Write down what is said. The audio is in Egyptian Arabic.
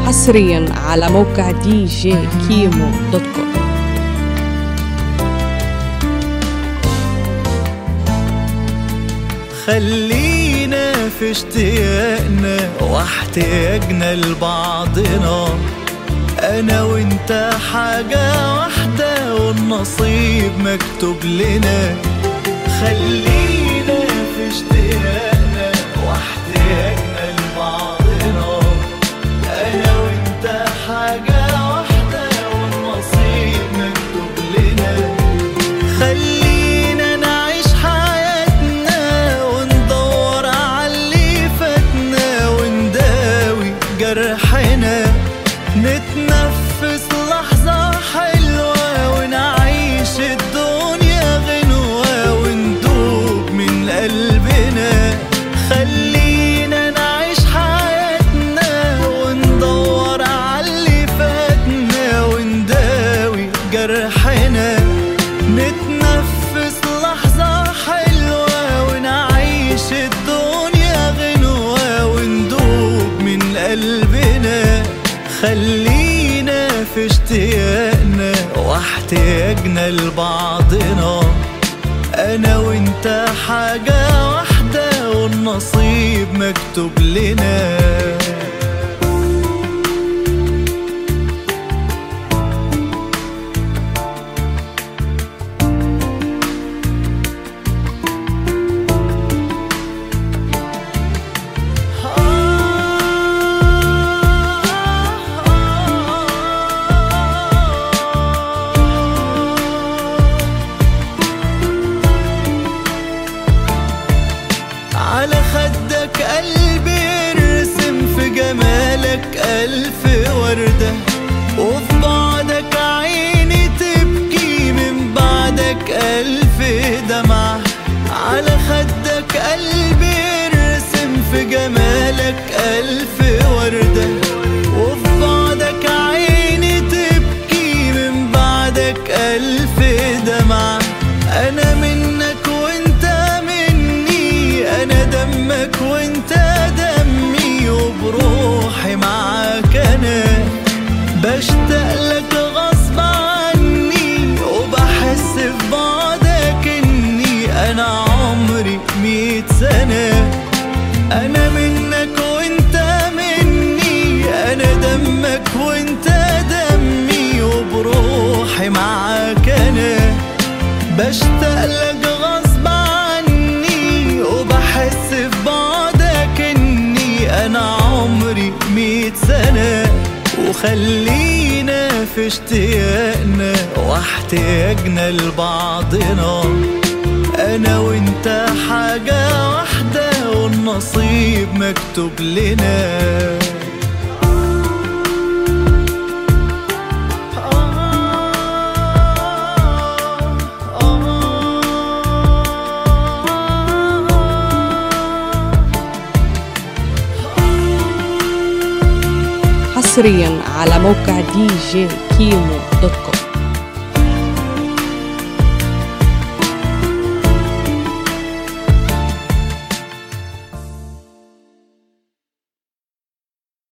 حصريا على موقع دي جي كيمو دوت كوم خلينا في اشتياقنا واحتياجنا لبعضنا انا وانت حاجة واحدة والنصيب مكتوب لنا خلينا في اشتياقنا واحتياجنا لبعضنا انا وانت حاجة واحدة والنصيب مكتوب لنا خلينا نعيش حياتنا وندور على اللي فاتنا ونداوي جرحنا نتنفس لحظة حلوة ونعيش الدنيا غنوة وندوب من قلبنا خلينا نعيش حياتنا وندور على اللي فاتنا ونداوي جرحنا نتنفس لحظة حلوة ونعيش الدنيا غنوة وندوب من قلبنا خلينا في اشتياقنا واحتياجنا لبعضنا انا وانت حاجة واحدة والنصيب مكتوب لنا على خدك قلبي يرسم في جمالك ألف وردة وفي بعدك عيني تبكي من بعدك ألف دمعة على خدك قلبي يرسم في جمالك ألف وردة وفي بعدك عيني تبكي من بعدك ألف دمعة أنا منك وانت مني أنا دمك وانت دمي وبروحي معاك أنا بشتاق لك غصب عني وبحس في بعدك إني أنا عمري مية سنة أنا منك وانت مني أنا دمك وانت دمي وبروحي معاك أنا بشتاق لك غصب عني وبحس في بعدك إني أنا عمري مية سنة وخلينا في اشتياقنا واحتياجنا لبعضنا انا وانت حاجة واحدة والنصيب مكتوب لنا حصريا على موقع دي جي كيمو دوت كوم